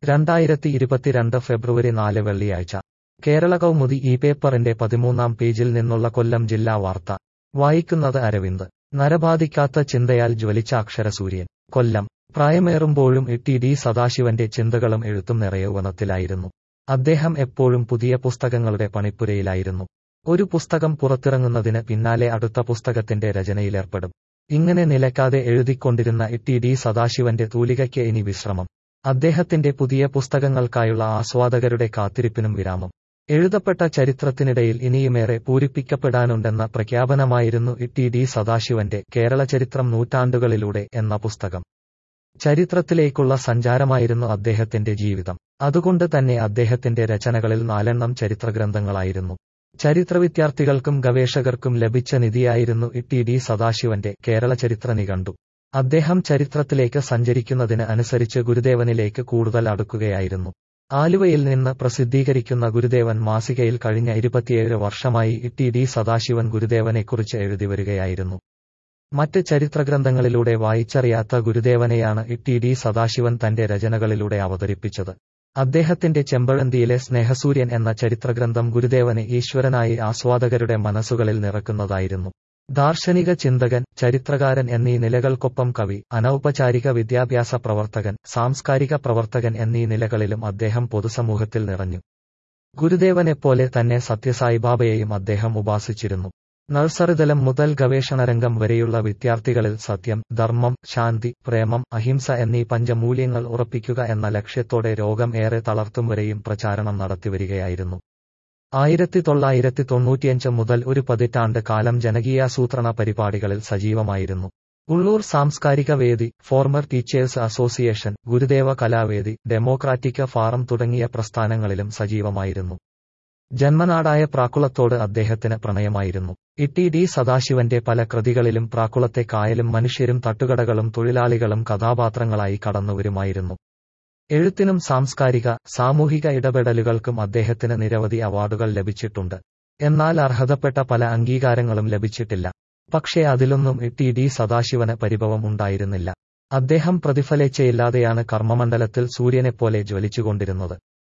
രണ്ടായിരത്തി ഇരുപത്തിരണ്ട് ഫെബ്രുവരി നാല് വെള്ളിയാഴ്ച കേരള കൗമുദി ഈ പേപ്പറിന്റെ പതിമൂന്നാം പേജിൽ നിന്നുള്ള കൊല്ലം ജില്ലാ വാർത്ത വായിക്കുന്നത് അരവിന്ദ് നരബാധിക്കാത്ത ചിന്തയാൽ ജ്വലിച്ച അക്ഷരസൂര്യൻ കൊല്ലം പ്രായമേറുമ്പോഴും ടി ഡി സദാശിവന്റെ ചിന്തകളും എഴുത്തും നിറയൗവനത്തിലായിരുന്നു അദ്ദേഹം എപ്പോഴും പുതിയ പുസ്തകങ്ങളുടെ പണിപ്പുരയിലായിരുന്നു ഒരു പുസ്തകം പുറത്തിറങ്ങുന്നതിന് പിന്നാലെ അടുത്ത പുസ്തകത്തിന്റെ രചനയിലേർപ്പെടും ഇങ്ങനെ നിലക്കാതെ എഴുതിക്കൊണ്ടിരുന്ന ടി ഡി സദാശിവന്റെ തൂലികയ്ക്ക് ഇനി വിശ്രമം അദ്ദേഹത്തിന്റെ പുതിയ പുസ്തകങ്ങൾക്കായുള്ള ആസ്വാദകരുടെ കാത്തിരിപ്പിനും വിരാമം എഴുതപ്പെട്ട ചരിത്രത്തിനിടയിൽ ഇനിയുമേറെ പൂരിപ്പിക്കപ്പെടാനുണ്ടെന്ന പ്രഖ്യാപനമായിരുന്നു ടി ഡി സദാശിവന്റെ കേരള ചരിത്രം നൂറ്റാണ്ടുകളിലൂടെ എന്ന പുസ്തകം ചരിത്രത്തിലേക്കുള്ള സഞ്ചാരമായിരുന്നു അദ്ദേഹത്തിന്റെ ജീവിതം അതുകൊണ്ട് തന്നെ അദ്ദേഹത്തിന്റെ രചനകളിൽ നാലെണ്ണം ചരിത്രഗ്രന്ഥങ്ങളായിരുന്നു ചരിത്ര വിദ്യാർത്ഥികൾക്കും ഗവേഷകർക്കും ലഭിച്ച നിധിയായിരുന്നു ടി ഡി സദാശിവന്റെ കേരള ചരിത്ര നിഘണ്ടു അദ്ദേഹം ചരിത്രത്തിലേക്ക് സഞ്ചരിക്കുന്നതിന് അനുസരിച്ച് ഗുരുദേവനിലേക്ക് കൂടുതൽ അടുക്കുകയായിരുന്നു ആലുവയിൽ നിന്ന് പ്രസിദ്ധീകരിക്കുന്ന ഗുരുദേവൻ മാസികയിൽ കഴിഞ്ഞ ഇരുപത്തിയേഴ് വർഷമായി ടി ഡി സദാശിവൻ ഗുരുദേവനെക്കുറിച്ച് എഴുതിവരികയായിരുന്നു മറ്റ് ചരിത്രഗ്രന്ഥങ്ങളിലൂടെ വായിച്ചറിയാത്ത ഗുരുദേവനെയാണ് ടി ഡി സദാശിവൻ തന്റെ രചനകളിലൂടെ അവതരിപ്പിച്ചത് അദ്ദേഹത്തിന്റെ ചെമ്പഴന്തിയിലെ സ്നേഹസൂര്യൻ എന്ന ചരിത്രഗ്രന്ഥം ഗുരുദേവനെ ഈശ്വരനായി ആസ്വാദകരുടെ മനസ്സുകളിൽ നിറക്കുന്നതായിരുന്നു ദാർശനിക ചിന്തകൻ ചരിത്രകാരൻ എന്നീ നിലകൾക്കൊപ്പം കവി അനൗപചാരിക വിദ്യാഭ്യാസ പ്രവർത്തകൻ സാംസ്കാരിക പ്രവർത്തകൻ എന്നീ നിലകളിലും അദ്ദേഹം പൊതുസമൂഹത്തിൽ നിറഞ്ഞു ഗുരുദേവനെപ്പോലെ തന്നെ സത്യസായിബാബയെയും അദ്ദേഹം ഉപാസിച്ചിരുന്നു നഴ്സറിതലം മുതൽ ഗവേഷണരംഗം വരെയുള്ള വിദ്യാർത്ഥികളിൽ സത്യം ധർമ്മം ശാന്തി പ്രേമം അഹിംസ എന്നീ പഞ്ചമൂല്യങ്ങൾ ഉറപ്പിക്കുക എന്ന ലക്ഷ്യത്തോടെ രോഗം ഏറെ തളർത്തും വരെയും പ്രചാരണം നടത്തിവരികയായിരുന്നു ആയിരത്തി തൊള്ളായിരത്തി തൊണ്ണൂറ്റിയഞ്ച് മുതൽ ഒരു പതിറ്റാണ്ട് കാലം ജനകീയാസൂത്രണ പരിപാടികളിൽ സജീവമായിരുന്നു ഉള്ളൂർ സാംസ്കാരിക വേദി ഫോർമർ ടീച്ചേഴ്സ് അസോസിയേഷൻ ഗുരുദേവ കലാവേദി ഡെമോക്രാറ്റിക് ഫാറം തുടങ്ങിയ പ്രസ്ഥാനങ്ങളിലും സജീവമായിരുന്നു ജന്മനാടായ പ്രാക്കുളത്തോട് അദ്ദേഹത്തിന് പ്രണയമായിരുന്നു ഇട്ടി ഡി സദാശിവന്റെ പല കൃതികളിലും പ്രാക്കുളത്തെ കായലും മനുഷ്യരും തട്ടുകടകളും തൊഴിലാളികളും കഥാപാത്രങ്ങളായി കടന്നുവരുമായിരുന്നു എഴുത്തിനും സാംസ്കാരിക സാമൂഹിക ഇടപെടലുകൾക്കും അദ്ദേഹത്തിന് നിരവധി അവാർഡുകൾ ലഭിച്ചിട്ടുണ്ട് എന്നാൽ അർഹതപ്പെട്ട പല അംഗീകാരങ്ങളും ലഭിച്ചിട്ടില്ല പക്ഷേ അതിലൊന്നും ടി ഡി സദാശിവന് പരിഭവം ഉണ്ടായിരുന്നില്ല അദ്ദേഹം പ്രതിഫലേച്ഛയില്ലാതെയാണ് കർമ്മമണ്ഡലത്തിൽ സൂര്യനെപ്പോലെ ജ്വലിച്ചുകൊണ്ടിരുന്നത്